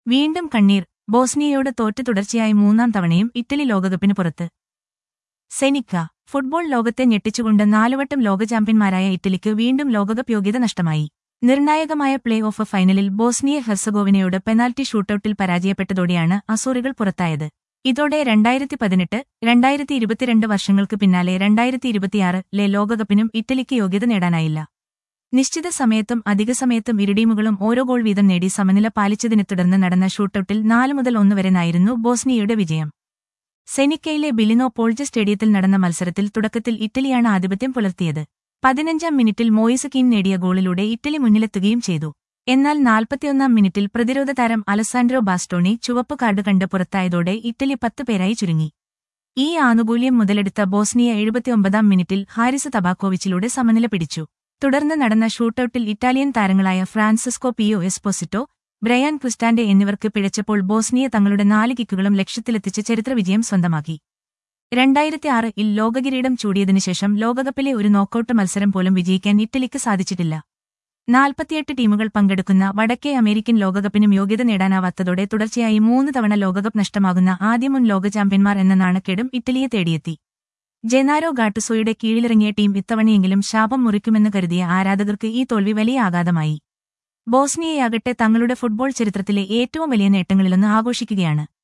വീണ്ടും കണ്ണീർ ബോസ്നിയയോട് തോറ്റ് തുടർച്ചയായി മൂന്നാം തവണയും ഇറ്റലി ലോകകപ്പിന് പുറത്ത് സെനിക്ക ഫുട്ബോൾ ലോകത്തെ ഞെട്ടിച്ചുകൊണ്ട് നാലുവട്ടം ലോക ചാമ്പ്യന്മാരായ ഇറ്റലിക്ക് വീണ്ടും ലോകകപ്പ് യോഗ്യത നഷ്ടമായി നിർണായകമായ പ്ലേ ഓഫ് ഫൈനലിൽ ബോസ്നിയ ഹെർസഗോവിനയോട് പെനാൽറ്റി ഷൂട്ടൌട്ടിൽ പരാജയപ്പെട്ടതോടെയാണ് അസൂറികൾ പുറത്തായത് ഇതോടെ രണ്ടായിരത്തി പതിനെട്ട് രണ്ടായിരത്തി ഇരുപത്തിരണ്ട് വർഷങ്ങൾക്ക് പിന്നാലെ രണ്ടായിരത്തി ഇരുപത്തിയാറിലെ ലോകകപ്പിനും ഇറ്റലിക്ക് യോഗ്യത നേടാനായില്ല നിശ്ചിത സമയത്തും അധിക സമയത്തും ഇരു ടീമുകളും ഓരോ ഗോൾ വീതം നേടി സമനില പാലിച്ചതിനെ തുടർന്ന് നടന്ന ഷൂട്ടൌട്ടിൽ നാല് മുതൽ ഒന്ന് വരെനായിരുന്നു ബോസ്നിയയുടെ വിജയം സെനിക്കയിലെ ബിലിനോ പോൾജ സ്റ്റേഡിയത്തിൽ നടന്ന മത്സരത്തിൽ തുടക്കത്തിൽ ഇറ്റലിയാണ് ആധിപത്യം പുലർത്തിയത് പതിനഞ്ചാം മിനിറ്റിൽ മോയിസ് കീൻ നേടിയ ഗോളിലൂടെ ഇറ്റലി മുന്നിലെത്തുകയും ചെയ്തു എന്നാൽ നാൽപ്പത്തിയൊന്നാം മിനിറ്റിൽ പ്രതിരോധ താരം അലസാൻഡ്രോ ബാസ്റ്റോണി ചുവപ്പ് കാർഡ് കണ്ട് പുറത്തായതോടെ ഇറ്റലി പത്ത് പേരായി ചുരുങ്ങി ഈ ആനുകൂല്യം മുതലെടുത്ത ബോസ്നിയ എഴുപത്തിയൊമ്പതാം മിനിറ്റിൽ ഹാരിസ് തബാക്കോവിച്ചിലൂടെ സമനില പിടിച്ചു തുടർന്ന് നടന്ന ഷൂട്ടൌട്ടിൽ ഇറ്റാലിയൻ താരങ്ങളായ Francesco Pio Esposito Bryan Cristante എന്നിവർക്ക് പിഴച്ചപ്പോൾ ബോസ്നിയ തങ്ങളുടെ നാല് കിക്കുകളും ലക്ഷ്യത്തിലെത്തിച്ച് ചരിത്രവിജയം സ്വന്തമാക്കി രണ്ടായിരത്തി ആറിൽ ലോകകിരീടം ചൂടിയതിനുശേഷം ലോകകപ്പിലെ ഒരു നോക്കൌട്ട് മത്സരം പോലും വിജയിക്കാൻ ഇറ്റലിക്ക് സാധിച്ചിട്ടില്ല നാൽപ്പത്തിയെട്ട് ടീമുകൾ പങ്കെടുക്കുന്ന വടക്കേ അമേരിക്കൻ ലോകകപ്പിനും യോഗ്യത നേടാനാവാത്തതോടെ തുടർച്ചയായി മൂന്ന് തവണ ലോകകപ്പ് നഷ്ടമാകുന്ന ആദ്യ മുൻ ലോക ചാമ്പ്യന്മാർ എന്ന നാണക്കേടും ഇറ്റലിയെ തേടിയെത്തി ജെനാരോ ഗാട്ടുസോയുടെ കീഴിലിറങ്ങിയ ടീം ഇത്തവണയെങ്കിലും ശാപം മുറിക്കുമെന്ന് കരുതിയ ആരാധകർക്ക് ഈ തോൽവി വലിയ ആഘാതമായി ബോസ്നിയയാകട്ടെ തങ്ങളുടെ ഫുട്ബോൾ ചരിത്രത്തിലെ ഏറ്റവും വലിയ നേട്ടങ്ങളിലൊന്ന് ആഘോഷിക്കുകയാണ്